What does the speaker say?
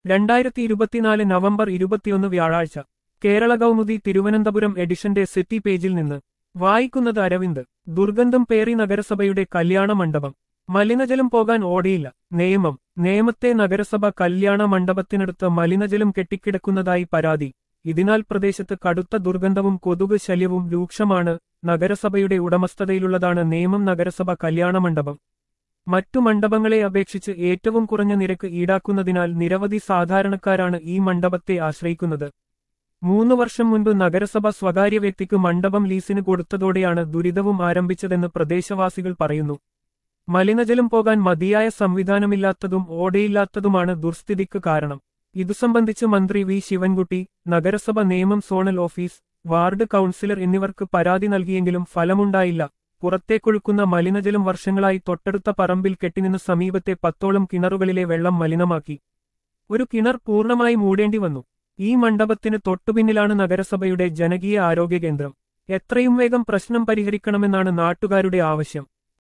രണ്ടായിരത്തി ഇരുപത്തിനാല് നവംബർ ഇരുപത്തിയൊന്ന് വ്യാഴാഴ്ച കേരള കൗമുദി തിരുവനന്തപുരം എഡിഷന്റെ സിറ്റി പേജിൽ നിന്ന് വായിക്കുന്നത് അരവിന്ദ് ദുർഗന്ധം പേറി നഗരസഭയുടെ കല്യാണ മണ്ഡപം മലിനജലം പോകാൻ ഓടിയില്ല നിയമം നേമത്തെ നഗരസഭ കല്യാണ മണ്ഡപത്തിനടുത്ത് മലിനജലം കെട്ടിക്കിടക്കുന്നതായി പരാതി ഇതിനാൽ പ്രദേശത്ത് കടുത്ത ദുർഗന്ധവും കൊതുക് ശല്യവും രൂക്ഷമാണ് നഗരസഭയുടെ ഉടമസ്ഥതയിലുള്ളതാണ് നേമം നഗരസഭ കല്യാണ മണ്ഡപം മറ്റു മണ്ഡപങ്ങളെ അപേക്ഷിച്ച് ഏറ്റവും കുറഞ്ഞ നിരക്ക് ഈടാക്കുന്നതിനാൽ നിരവധി സാധാരണക്കാരാണ് ഈ മണ്ഡപത്തെ ആശ്രയിക്കുന്നത് മൂന്നു വർഷം മുൻപ് നഗരസഭ സ്വകാര്യ വ്യക്തിക്ക് മണ്ഡപം ലീസിന് കൊടുത്തതോടെയാണ് ദുരിതവും ആരംഭിച്ചതെന്ന് പ്രദേശവാസികൾ പറയുന്നു മലിനജലം പോകാൻ മതിയായ സംവിധാനമില്ലാത്തതും ഓടയില്ലാത്തതുമാണ് ദുർസ്ഥിതിക്ക് കാരണം ഇതു സംബന്ധിച്ച് മന്ത്രി വി ശിവൻകുട്ടി നഗരസഭ നിയമം സോണൽ ഓഫീസ് വാർഡ് കൗൺസിലർ എന്നിവർക്ക് പരാതി നൽകിയെങ്കിലും ഫലമുണ്ടായില്ല പുറത്തേക്കൊഴുക്കുന്ന മലിനജലം വർഷങ്ങളായി തൊട്ടടുത്ത പറമ്പിൽ കെട്ടിനിന്ന് സമീപത്തെ പത്തോളം കിണറുകളിലെ വെള്ളം മലിനമാക്കി ഒരു കിണർ പൂർണ്ണമായി മൂടേണ്ടി വന്നു ഈ മണ്ഡപത്തിന് തൊട്ടുപിന്നിലാണ് നഗരസഭയുടെ ജനകീയ ആരോഗ്യ കേന്ദ്രം എത്രയും വേഗം പ്രശ്നം പരിഹരിക്കണമെന്നാണ് നാട്ടുകാരുടെ ആവശ്യം